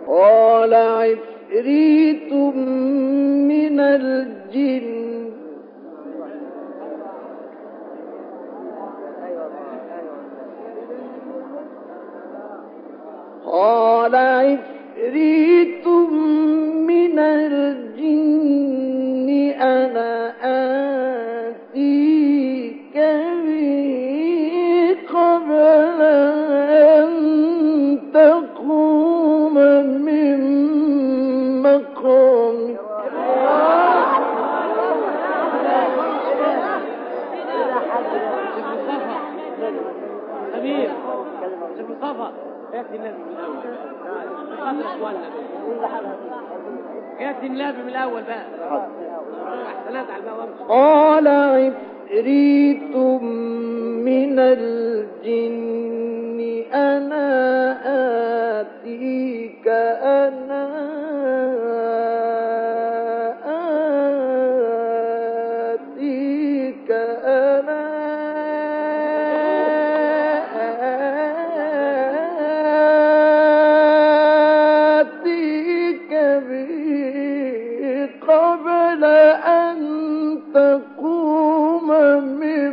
قال عفريت من الجن قال عفريت من الجن أنا آتيك به قبل أن تقوم من مقامك أمير شيخ مصطفى يأتي النبي من الأول خاطر إخواننا يأتي النبي من الأول بقى أحسنات على الباب وامشي قال عفريت من الجن أنا آتيك أنا آتيك أنا آتيك به قبل أن تقوم من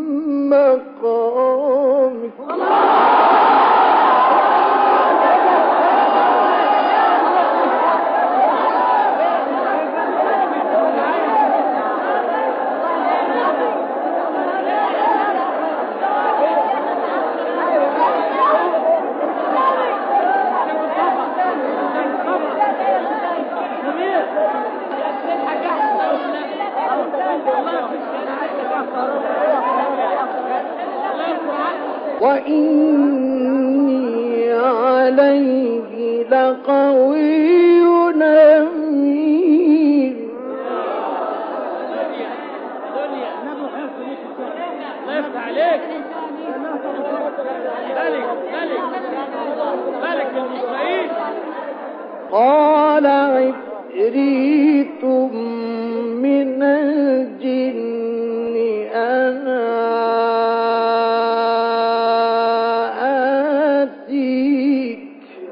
مقامك أمير تضحك وإني عليه لقوي أمين الله يفتح عليك ملك ملك ملك من إسرائيل قال عفريت من الجن أنا آتيك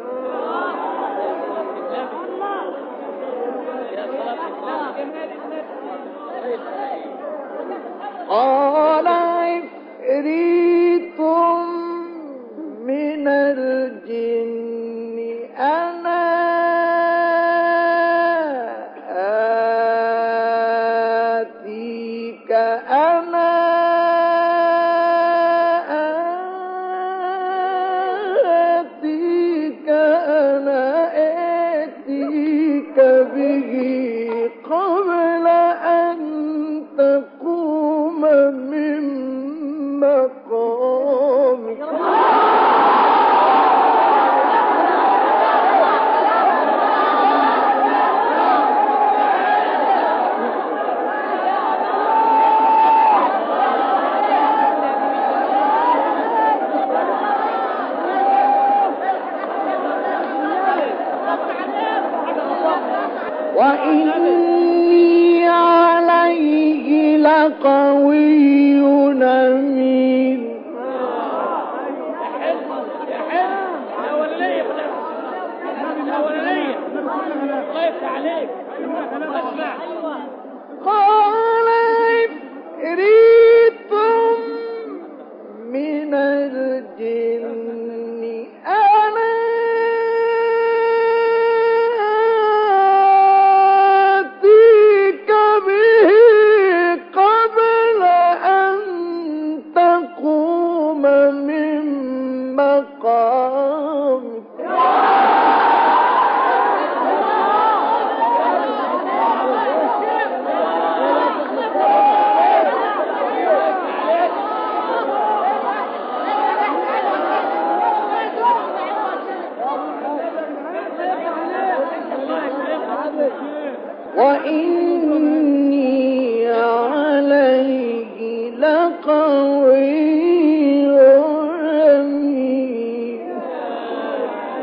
قال عفريت من الجن أنا آتيك أنا آتيك أنا آتيك به قبل أن تقوم من مقامك وإني عليه لقوي أمين الأولانية الأولانية الله يفتح عليك اسمع قال عفريت من الجن أنا آتيك به قبل أن تقوم من مقامك وإني